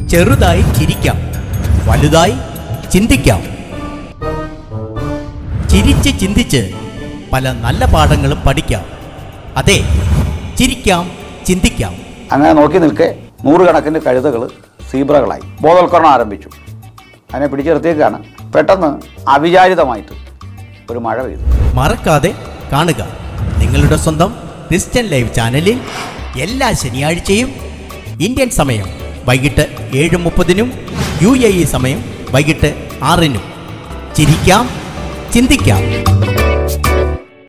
ചെറുതായി ചിരിക്കാം വലുതായി ചിന്തിക്കാം ചിരിച്ച് ചിന്തിച്ച് പല നല്ല പാഠങ്ങളും പഠിക്കാം അതെ ചിരിക്കാം ചിന്തിക്കാം അങ്ങനെ നോക്കി നിൽക്കെ നൂറുകണക്കിന് കഴുതകൾ സീബ്രകളായി ബോധവൽക്കരണം ആരംഭിച്ചു അതിനെ പിടിച്ചു നിർത്തിയേക്കാണ് പെട്ടെന്ന് അവിചാരിതമായിട്ട് ഒരു മഴ പെയ്തു മറക്കാതെ കാണുക നിങ്ങളുടെ സ്വന്തം ക്രിസ്ത്യൻ ലൈവ് ചാനലിൽ എല്ലാ ശനിയാഴ്ചയും ഇന്ത്യൻ സമയം വൈകിട്ട് ഏഴ് മുപ്പതിനും യു എ ഇ സമയം വൈകിട്ട് ആറിനും ചിരിക്കാം ചിന്തിക്കാം